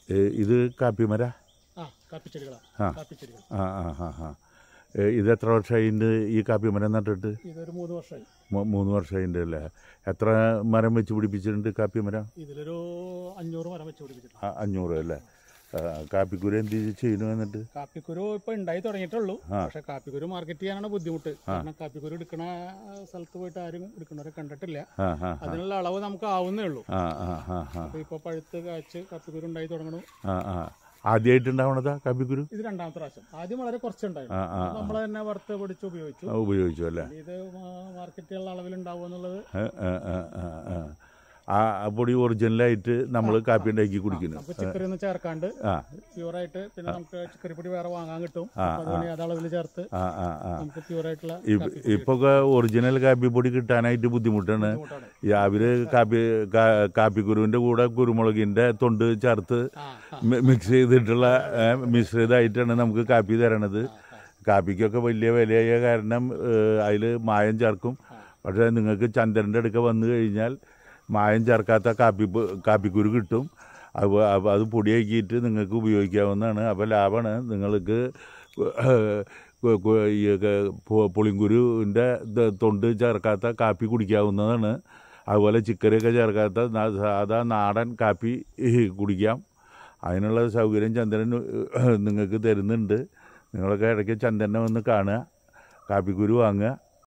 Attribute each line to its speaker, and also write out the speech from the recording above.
Speaker 1: ഏ, ഇത് കാപ്പിമര
Speaker 2: ആ കാപ്പിച്ചെടികളാണ്
Speaker 1: ആ.
Speaker 2: കാപ്പിച്ചെടികൾ
Speaker 1: ആ ആ ആ ആ ഏ, ഇത് എത്ര വർഷമായിണ്ട് ഈ കാപ്പിമരം നട്ടിട്ട്
Speaker 2: ഇതൊരു മൂന്ന് വർഷമായി
Speaker 1: മൂ- മൂന്ന് വർഷമായിണ്ട് അല്ലേ എത്ര മരം വെച്ച് പിടിപ്പിച്ചിട്ടുണ്ട് കാപ്പിമരം
Speaker 2: ഇതിലൊരു അഞ്ഞൂറ് മരം വെച്ച് പിടിപ്പിച്ചിട്ടുണ്ട്
Speaker 1: ആ, അഞ്ഞൂറ് അല്ലേ ആ, കാപ്പിക്കുരു എന്ത് ചെയ്യുന്നു എന്നിട്ട്
Speaker 2: കാപ്പിക്കുരു ഇപ്പൊ ഉണ്ടായി തുടങ്ങിയിട്ടുള്ളൂ
Speaker 1: ആ.
Speaker 2: പക്ഷെ കാപ്പിക്കുരു മാർക്കറ്റ് ചെയ്യാനാണ് ബുദ്ധിമുട്ട് കാരണം കാപ്പിക്കുരു എടുക്കണ സ്ഥലത്ത് പോയിട്ട് ആരും എടുക്കണവരെ കണ്ടിട്ടില്ല
Speaker 1: ആ ആ
Speaker 2: അതിനുള്ള അളവ് നമുക്ക് ആവുന്നേ ഉള്ളൂ
Speaker 1: ആ ആ ആ ആ
Speaker 2: അപ്പൊ ഇപ്പൊ പഴുത്ത് കായ്ച്ച് കാപ്പിക്കുരു ഉണ്ടായി തുടങ്ങണു
Speaker 1: ആ ആ ആദ്യമായിട്ടുണ്ടാവണതാ കാപ്പിക്കുരു
Speaker 2: ഇത് രണ്ടാമത്തെ പ്രാവശ്യം ആദ്യം വളരെ കുറച്ചുണ്ടായിരുന്നു
Speaker 1: ആ ആ
Speaker 2: നമ്മൾ തന്നെ വറുത്ത് പൊടിച്ച് ഉപയോഗിച്ചു
Speaker 1: ആ, ഉപയോഗിച്ചു അല്ലേ
Speaker 2: ഇത് മാർക്കറ്റുള്ള അളവിൽ ഉണ്ടാവും എന്നുള്ളത്
Speaker 1: ആ, ആ, ആ, ആ, ആ. ആ ആ പൊടി ഒറിജിനലായിട്ട് നമ്മൾ കാപ്പി ഉണ്ടാക്കി കുടിക്കുന്നു
Speaker 2: നമുക്ക് ചിക്കറി ഒന്നും ചേർക്കാണ്ട്
Speaker 1: ആ
Speaker 2: പ്യൂറായിട്ട് പിന്നെ നമുക്ക് ചിക്കറിപ്പൊടി വേറെ വാങ്ങാൻ കിട്ടും
Speaker 1: ആ,
Speaker 2: അപ്പൊ അതുകൊണ്ട് അത് അളവിൽ ചേർത്ത്
Speaker 1: ആ ആ ആ
Speaker 2: നമുക്ക് പ്യൂറായിട്ടുള്ള
Speaker 1: ഇപ്പ- ഇപ്പൊക്കെ ഒറിജിനൽ കാപ്പി പൊടി കിട്ടാനായിട്ട് ബുദ്ധിമുട്ടാണ്
Speaker 2: ബുദ്ധിമുട്ടാണ്
Speaker 1: ഈ അവര് കാപ്പി കാ- കാപ്പിക്കുരുവിന്റെ കൂടെ കുരുമുളകിന്റെ തൊണ്ട് ചേർത്ത്
Speaker 2: ആ ആ
Speaker 1: മി- മിക്സ് ചെയ്തിട്ടുള്ള ഏ, മിശ്രിതമായിട്ടാണ് നമുക്ക് കാപ്പി തരണത് കാപ്പിക്കൊക്കെ വലിയ വിലയായ കാരണം അതിൽ മായം ചേർക്കും പക്ഷേ നിങ്ങൾക്ക് ചന്ദ്രൻ്റെ അടുക്ക വന്നു കഴിഞ്ഞാൽ മായം ചേർക്കാത്ത കാപ്പി പൊ- കാപ്പിക്കുരു കിട്ടും അപ്പോൾ അപ്പോൾ അത് പൊടിയാക്കിയിട്ട് നിങ്ങൾക്ക് ഉപയോഗിക്കാവുന്നതാണ് അപ്പോൾ ലാഭമാണ് നിങ്ങൾക്ക് കു- കു- ഈ ക- പൊ- പുളിങ്കുരുവിൻ്റെ ഇത് തൊണ്ട് ചേർക്കാത്ത കാപ്പി കുടിക്കാവുന്നതാണ് അതുപോലെ ചിക്കരൊക്കെ ചേർക്കാത്ത നാ- സാധാ നാടൻ കാപ്പി കുടിക്കാം അതിനുള്ള സൗകര്യം ചന്ദ്രൻ നിങ്ങൾക്ക് തരുന്നുണ്ട് നിങ്ങളൊക്കെ ഇടയ്ക്ക് ചന്ദ്രനെ വന്ന് കാണുക കാപ്പിക്കുരു വാങ്ങുക